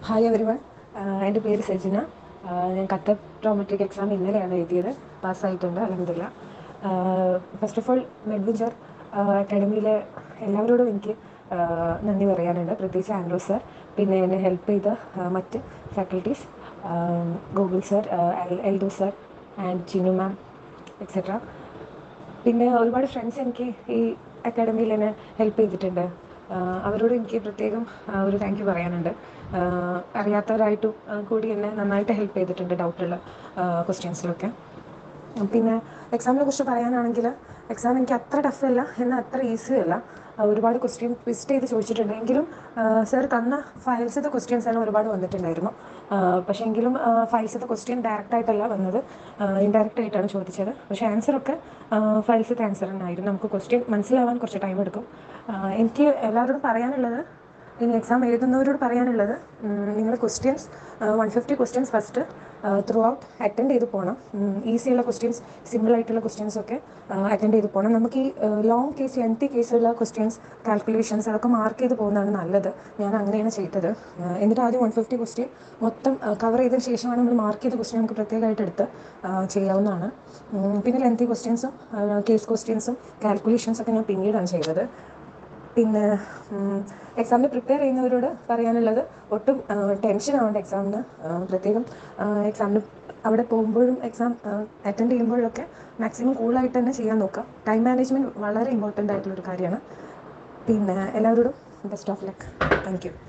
hi every one എൻ്റെ പേര് സജിന ആഹ് ഞാൻ ഖത്തർ ട്രോമട്രിക് എക്സാം ഇന്നലെയാണ് എഴുതിയത് പാസ്സായിട്ടുണ്ട് അലഹമില്ല ഫസ്റ്റ് ഓഫ് ഓൾ മെഡ്വഞ്ചർ അക്കാഡമിയിലെ എല്ലാവരോടും എനിക്ക് ആഹ് നന്ദി പറയാനുണ്ട് പ്രത്യേകിച്ച് ആൻഡ്രോ സർ പിന്നെ എന്നെ ഹെൽപ്പ് ചെയ്ത ആഹ് മറ്റ് faculties Google sir Eldho sir and Chinu ma'am et cetera പിന്നെ ഒരുപാട് ഫ്രണ്ട്സ് എനിക്ക് ഈ അക്കാഡമിയിൽ എന്നെ ഹെൽപ്പ് ചെയ്തിട്ടുണ്ട് ആഹ് അവരോട് എനിക്ക് പ്രത്യേകം ആഹ് ഒരു താങ്ക് യു പറയാനുണ്ട് ആഹ് അറിയാത്തവരായിട്ടും ആഹ് കൂടി എന്നെ നന്നായിട്ട് ഹെൽപ്പ് ചെയ്തിട്ടുണ്ട് ഡൗട്ടുള്ള ക്വസ്റ്റ്യൻസിലൊക്കെ പിന്നെ എക്സാമിനെ കുറിച്ച് പറയാനാണെങ്കിൽ എക്സാം എനിക്ക് അത്ര ടഫ് അല്ല എന്നാൽ അത്ര ഈസിയും അല്ല ആഹ് ഒരുപാട് ക്വസ്റ്റ്യൻ ട്വിസ്റ്റ് ചെയ്ത് ചോദിച്ചിട്ടുണ്ട് എങ്കിലും സർ തന്ന ഫയൽസത്തെ ക്വസ്റ്റ്യൻസ് എല്ലാം ഒരുപാട് വന്നിട്ടുണ്ടായിരുന്നു ആഹ് പക്ഷേ എങ്കിലും ഫയൽസത്തെ ക്വസ്റ്റ്യൻ ഡയറക്റ്റ് ആയിട്ടല്ല വന്നത് ഇൻഡയറക്റ്റ് ആയിട്ടാണ് ചോദിച്ചത് പക്ഷേ ആൻസറൊക്കെ ഫയൽസത്തെ ആൻസർ തന്നെയായിരുന്നു നമുക്ക് ക്വസ്റ്റ്യൻ മനസ്സിലാവാൻ കുറച്ച് ടൈം എടുക്കും ആഹ് എനിക്ക് എല്ലാവരോടും പറയാനുള്ളത് ഇനി എക്സാം എഴുതുന്നവരോട് പറയാനുള്ളത് നിങ്ങൾ questions one fifty questions first throughout attend ചെയ്ത് പോകണം ഈസിയുള്ള ക്വസ്റ്റ്യൻസ് സിമ്പിൾ ആയിട്ടുള്ള ക്വസ്റ്റ്യൻസ് ഒക്കെ അറ്റൻഡ് ചെയ്ത് പോകണം നമുക്ക് ഈ ലോങ് കേസ് ലെങ്തി കേസുള്ള ക്വസ്റ്റ്യൻസ് കാൽക്കുലേഷൻസ് അതൊക്കെ മാർക്ക് ചെയ്ത് പോകുന്നതാണ് നല്ലത് ഞാൻ അങ്ങനെയാണ് ചെയ്തത് ആഹ് എന്നിട്ട് ആദ്യം വൺ ഫിഫ്റ്റി ക്വസ്റ്റ്യൻ മൊത്തം കവർ ചെയ്തതിന് ശേഷമാണ് നമ്മൾ മാർക്ക് ചെയ്ത ക്വസ്റ്റ്യൻ നമുക്ക് പ്രത്യേകമായിട്ട് എടുത്ത് ആഹ് ചെയ്യാവുന്നതാണ് ഉം, പിന്നെ ലെങ്തി ക്വസ്റ്റ്യൻസും കേസ് ക്വസ്റ്റ്യൻസും കാൽക്കുലേഷൻസ് ഒക്കെ ഞാൻ പിന്നീടാണ് ചെയ്തത് പിന്നെ എക്സാമിന് പ്രിപ്പയർ ചെയ്യുന്നവരോട് പറയാനുള്ളത് ഒട്ടും ടെൻഷൻ ആവേണ്ട എക്സാമിന് പ്രത്യേകം എക്സാമിന് അവിടെ പോകുമ്പോഴും എക്സാം അറ്റൻഡ് ചെയ്യുമ്പോഴൊക്കെ മാക്സിമം കൂളായിട്ട് തന്നെ ചെയ്യാൻ നോക്കുക ടൈം മാനേജ്മെൻറ്റ് വളരെ ഇമ്പോർട്ടൻ്റ് ആയിട്ടുള്ളൊരു കാര്യമാണ് പിന്നെ എല്ലാവരോടും best of luck thank U